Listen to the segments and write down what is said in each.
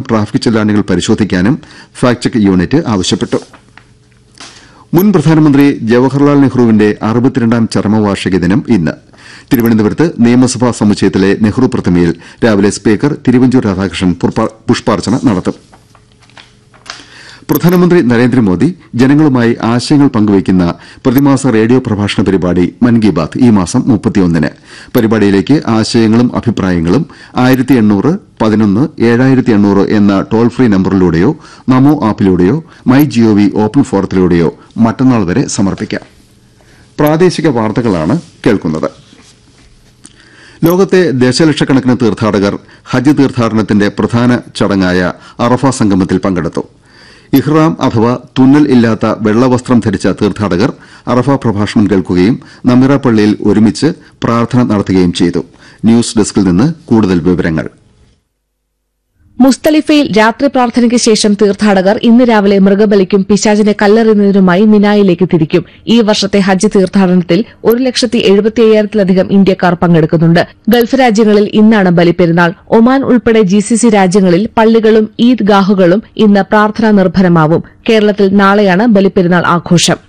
traffic ചെല്ലാനുകൾ പരിശോധിക്കാനും fact check unit ആവശ്യപ്പെട്ടു മുൻ പ്രധാനമന്ത്രി ജവഹർലാൽ നെഹ്റുവിന്റെ അറുപത്തിരണ്ടാം ചരമവാർഷിക ദിനം ഇന്ന് തിരുവനന്തപുരത്ത് നിയമസഭാ സമുച്ചയത്തിലെ നെഹ്റു പ്രതിമയിൽ രാവിലെ സ്പീക്കർ തിരുവഞ്ചൂർ രാധാകൃഷ്ണൻ പുഷ്പ- പുഷ്പാർച്ചന നടത്തും പ്രധാനമന്ത്രി നരേന്ദ്രമോദി ജനങ്ങളുമായി ആശയങ്ങൾ പങ്കുവയ്ക്കുന്ന പ്രതിമാസ റേഡിയോ പ്രഭാഷണ പരിപാടി മൻ കി ബാത് ഈ മാസം മുപ്പത്തിയൊന്നിന് പരിപാടിയിലേക്ക് ആശയങ്ങളും അഭിപ്രായങ്ങളും ആയിരത്തി എണ്ണൂറ് പതിനൊന്ന് ഏഴായിരത്തി എണ്ണൂറ് എന്ന ടോൾ ഫ്രീ നമ്പറിലൂടെയോ നമോ ആപ്പിലൂടെയോ മൈ ജിഒവി ഓപ്പൺ ഫോറത്തിലൂടെയോ മറ്റന്നാൾ വരെ സമർപ്പിക്കാം പ്രാദേശിക വാർത്തകളാണ് കേൾക്കുന്നത് ലോകത്തെ ദശലക്ഷക്കണക്കിന് തീർത്ഥാടകർ ഹജ്ജ് തീർത്ഥാടനത്തിന്റെ പ്രധാന ചടങ്ങായ അറഫ സംഗമത്തിൽ പങ്കെടുത്തു ഇഹ്റാം അഥവാ തുന്നൽ ഇല്ലാത്ത വെള്ളവസ്ത്രം ധരിച്ച തീർത്ഥാടകർ അറഫ പ്രഭാഷണം കേൾക്കുകയും നമിറ പള്ളിയിൽ ഒരുമിച്ച് പ്രാർത്ഥന നടത്തുകയും ചെയ്തു ന്യൂസ് ഡെസ്കിൽ നിന്ന് കൂടുതൽ വിവരങ്ങൾ മുസ്തലിഫയിൽ രാത്രി പ്രാർത്ഥനയ്ക്ക് ശേഷം തീർത്ഥാടകർ ഇന്ന് രാവിലെ മൃഗബലിക്കും പിശാചിനെ കല്ലെറിയുന്നതിനുമായി മിനായിലേക്ക് തിരിക്കും ഈ വർഷത്തെ ഹജ്ജ് തീർത്ഥാടനത്തിൽ ഒരു ലക്ഷത്തി എഴുപത്തി അയ്യായിരത്തിലധികം ഇന്ത്യക്കാർ പങ്കെടുക്കുന്നുണ്ട് ഗൾഫ് രാജ്യങ്ങളിൽ ഇന്നാണ് ബലിപ്പെരുന്നാൾ ഒമാൻ ഉൾപ്പെടെ ജിസിസി രാജ്യങ്ങളിൽ പള്ളികളും ഈദ് ഗാഹുകളും ഇന്ന് പ്രാർത്ഥനാ നിർഭരമാവും കേരളത്തിൽ നാളെയാണ് ബലിപ്പെരുന്നാൾ ആഘോഷം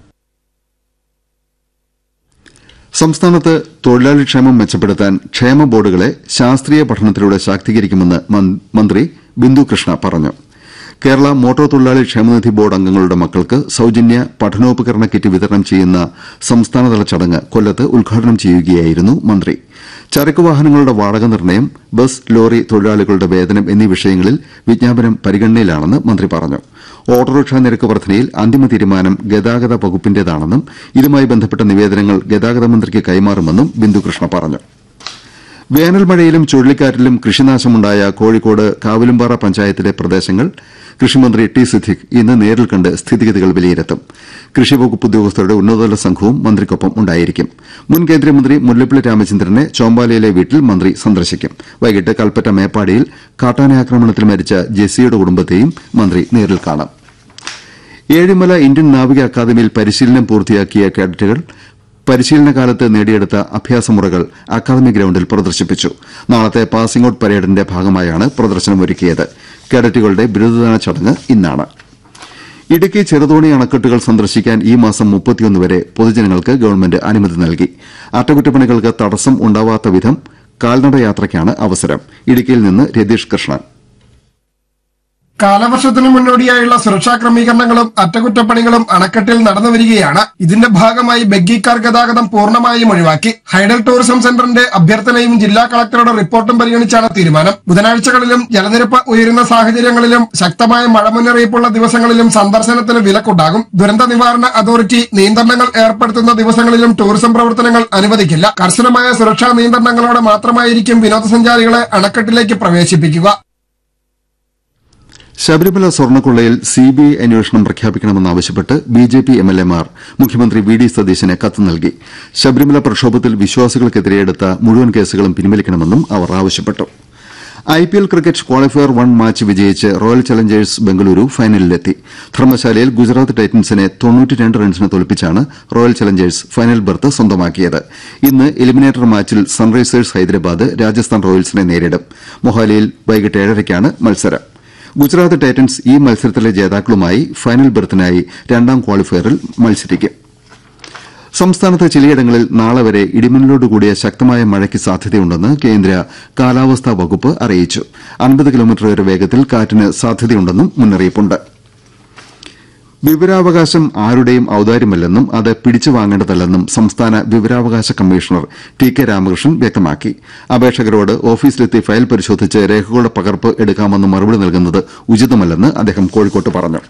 സംസ്ഥാനത്ത് തൊഴിലാളി ക്ഷേമം മെച്ചപ്പെടുത്താൻ ക്ഷേമ ബോർഡുകളെ ശാസ്ത്രീയ പഠനത്തിലൂടെ ശാക്തീകരിക്കുമെന്ന് മൻ- മന്ത്രി ബിന്ദു കൃഷ്ണ പറഞ്ഞു കേരള മോട്ടോർ തൊഴിലാളി ക്ഷേമനിധി ബോർഡ് അംഗങ്ങളുടെ മക്കൾക്ക് സൌജന്യ പഠനോപകരണ കിറ്റ് വിതരണം ചെയ്യുന്ന സംസ്ഥാനതല ചടങ്ങ് കൊല്ലത്ത് ഉദ്ഘാടനം ചെയ്യുകയായിരുന്നു മന്ത്രി ചരക്ക് വാഹനങ്ങളുടെ വാടക നിർണ്ണയം ബസ് ലോറി തൊഴിലാളികളുടെ വേതനം എന്നീ വിഷയങ്ങളിൽ വിജ്ഞാപനം പരിഗണനയിലാണെന്ന് മന്ത്രി പറഞ്ഞു ഓട്ടോറിക്ഷ നിരക്ക് വർധനയിൽ അന്തിമ തീരുമാനം ഗതാഗത വകുപ്പിന്റേതാണെന്നും ഇതുമായി ബന്ധപ്പെട്ട നിവേദനങ്ങൾ ഗതാഗത മന്ത്രിക്ക് കൈമാറുമെന്നും ബിന്ദുകൃഷ്ണ പറഞ്ഞു വേനൽ മഴയിലും ചുഴലിക്കാറ്റിലും കൃഷിനാശമുണ്ടായ കോഴിക്കോട് കാവിലുംപാറ പഞ്ചായത്തിലെ പ്രദേശങ്ങൾ കൃഷിമന്ത്രി ടി സിദ്ദിഖ് ഇന്ന് നേരിൽ കണ്ട് സ്ഥിതിഗതികൾ വിലയിരുത്തും കൃഷിവകുപ്പ് ഉദ്യോഗസ്ഥരുടെ ഉന്നതതല സംഘവും മന്ത്രിക്കൊപ്പം ഉണ്ടായിരിക്കും മുൻ കേന്ദ്രമന്ത്രി മുല്ലപ്പള്ളി രാമചന്ദ്രനെ ചോമ്പാലയിലെ വീട്ടിൽ മന്ത്രി സന്ദർശിക്കും വൈകിട്ട് കൽപ്പറ്റ മേപ്പാടിയിൽ കാട്ടാനയാക്രമണത്തിൽ മരിച്ച ജെസ്സിയുടെ കുടുംബത്തെയും മന്ത്രി നേരിൽ കാണും ഏഴിമല ഇന്ത്യൻ നാവിക അക്കാദമിയിൽ പരിശീലനം പൂർത്തിയാക്കിയ കേഡറ്റുകൾ പരിശീലനകാലത്ത് നേടിയെടുത്ത അഭ്യാസമുറകൾ അക്കാദമി ഗ്രൌണ്ടിൽ പ്രദർശിപ്പിച്ചു നാളത്തെ പാസിംഗ് ഔട്ട് പരേഡിന്റെ ഭാഗമായാണ് പ്രദർശനമൊരുക്കിയത് കേഡറ്റുകളുടെ ബിരുദദാന ചടങ്ങ് ഇന്നാണ് ഇടുക്കി ചെറുതോണി അണക്കെട്ടുകൾ സന്ദർശിക്കാൻ ഈ മാസം മുപ്പത്തിയൊന്ന് വരെ പൊതുജനങ്ങൾക്ക് ഗവൺമെന്റ് അനുമതി നൽകി അറ്റകുറ്റപ്പണികൾക്ക് തടസ്സം ഉണ്ടാവാത്ത വിധം കാൽനട യാത്രയ്ക്കാണ് അവസരം ഇടുക്കിയിൽ നിന്ന് രതീഷ് കൃഷ്ണൻ കാലവർഷത്തിന് മുന്നോടിയായുള്ള സുരക്ഷാ ക്രമീകരണങ്ങളും അറ്റകുറ്റപ്പണികളും അണക്കെട്ടിൽ നടന്നു വരികയാണ് ഇതിന്റെ ഭാഗമായി ബഗ്ഗിക്കാർ ഗതാഗതം പൂർണ്ണമായും ഒഴിവാക്കി ഹൈഡൽ ടൂറിസം സെന്ററിന്റെ അഭ്യർത്ഥനയും ജില്ലാ കളക്ടറുടെ റിപ്പോർട്ടും പരിഗണിച്ചാണ് തീരുമാനം ബുധനാഴ്ചകളിലും ജലനിരപ്പ് ഉയരുന്ന സാഹചര്യങ്ങളിലും ശക്തമായ മഴ മുന്നറിയിപ്പുള്ള ദിവസങ്ങളിലും സന്ദർശനത്തിന് വിലക്കുണ്ടാകും ദുരന്ത നിവാരണ അതോറിറ്റി നിയന്ത്രണങ്ങൾ ഏർപ്പെടുത്തുന്ന ദിവസങ്ങളിലും ടൂറിസം പ്രവർത്തനങ്ങൾ അനുവദിക്കില്ല കർശനമായ സുരക്ഷാ നിയന്ത്രണങ്ങളോടെ മാത്രമായിരിക്കും വിനോദസഞ്ചാരികളെ അണക്കെട്ടിലേക്ക് പ്രവേശിപ്പിക്കുക ശബരിമല സ്വർണ്ണക്കൊള്ളയിൽ സിബിഐ അന്വേഷണം പ്രഖ്യാപിക്കണമെന്നാവശ്യപ്പെട്ട് ബിജെപി എംഎൽഎമാർ മുഖ്യമന്ത്രി വി ഡി സതീശന് കത്ത് നൽകി ശബരിമല പ്രക്ഷോഭത്തിൽ വിശ്വാസികൾക്കെതിരെ എടുത്ത മുഴുവൻ കേസുകളും പിൻവലിക്കണമെന്നും അവർ ആവശ്യപ്പെട്ടു IPL cricket qualifier one match വിജയിച്ച് റോയൽ ചലഞ്ചേഴ്സ് ബംഗളൂരു ഫൈനലിലെത്തി ധർമ്മശാലയിൽ ഗുജറാത്ത് ടൈറ്റൻസിനെ തൊണ്ണൂറ്റിരണ്ട് റൺസിന് തോൽപ്പിച്ചാണ് റോയൽ ചലഞ്ചേഴ്സ് ഫൈനൽ ബർത്ത് സ്വന്തമാക്കിയത് ഇന്ന് എലിമിനേറ്റർ മാച്ചിൽ സൺറൈസേഴ്സ് ഹൈദരാബാദ് രാജസ്ഥാൻ റോയൽസിനെ നേരിടും മൊഹാലിയിൽ വൈകിട്ട് ഏഴരയ്ക്കാണ് മത്സരം ഗുജറാത്ത് ടൈറ്റൻസ് ഈ മത്സരത്തിലെ ജേതാക്കളുമായി ഫൈനൽ ബർത്തിനായി രണ്ടാം ക്വാളിഫയറിൽ മത്സരിക്കും സംസ്ഥാനത്ത് ചിലയിടങ്ങളിൽ നാളെ വരെ ഇടിമിന്നലോടുകൂടിയ ശക്തമായ മഴയ്ക്ക് സാധ്യതയുണ്ടെന്ന് കേന്ദ്ര കാലാവസ്ഥാ വകുപ്പ് അറിയിച്ചു അൻപത് കിലോമീറ്റർ വരെ വേഗത്തിൽ കാറ്റിന് സാധ്യതയുണ്ടെന്നും മുന്നറിയിപ്പുണ്ട് വിവരാവകാശം ആരുടെയും ഔദാര്യമല്ലെന്നും അത് പിടിച്ചു വാങ്ങേണ്ടതല്ലെന്നും സംസ്ഥാന വിവരാവകാശ കമ്മീഷണർ ടി കെ രാമകൃഷ്ണൻ വ്യക്തമാക്കി അപേക്ഷകരോട് ഓഫീസിലെത്തി ഫയൽ പരിശോധിച്ച് രേഖകളുടെ പകർപ്പ് എടുക്കാമെന്ന് മറുപടി നൽകുന്നത് ഉചിതമല്ലെന്ന് അദ്ദേഹം കോഴിക്കോട്ട് പറഞ്ഞു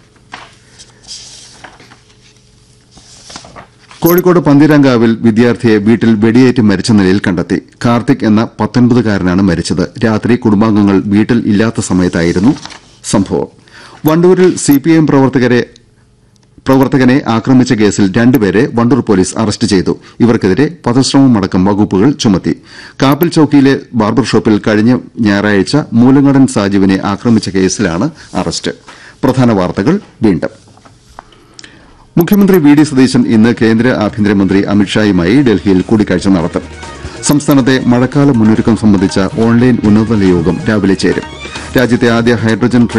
കോഴിക്കോട് പന്തീരാങ്കാവിൽ വിദ്യാർത്ഥിയെ വീട്ടിൽ വെടിയേറ്റ് മരിച്ച നിലയിൽ കണ്ടെത്തി കാർത്തിക് എന്ന പത്തൊൻപതുകാരനാണ് മരിച്ചത് രാത്രി കുടുംബാംഗങ്ങൾ വീട്ടിൽ ഇല്ലാത്ത സമയത്തായിരുന്നു സംഭവം വണ്ടൂരിൽ സിപിഐഎം പ്രവർത്തകരെ പ്രവർത്തകനെ ആക്രമിച്ച കേസിൽ രണ്ടുപേരെ വണ്ടൂർ പോലീസ് അറസ്റ്റ് ചെയ്തു ഇവർക്കെതിരെ വധശ്രമമടക്കം വകുപ്പുകൾ ചുമത്തി കാപ്പിൽ ചൌക്കിയിലെ ബാർബർ ഷോപ്പിൽ കഴിഞ്ഞ ഞായറാഴ്ച മൂലങ്ങടൻ സാജുവിനെ ആക്രമിച്ച കേസിലാണ് അറസ്റ്റ് പ്രധാന വാർത്തകൾ വീണ്ടും മുഖ്യമന്ത്രി വി ഡി സതീശൻ ഇന്ന് കേന്ദ്ര ആഭ്യന്തരമന്ത്രി അമിത്ഷായുമായി ഡൽഹിയിൽ കൂടിക്കാഴ്ച നടത്തും സംസ്ഥാനത്തെ മഴക്കാല മുന്നൊരുക്കം സംബന്ധിച്ച ഓൺലൈൻ ഉന്നതതല യോഗം രാവിലെ ചേരും രാജ്യത്തെ ആദ്യ ഹൈഡ്രജൻ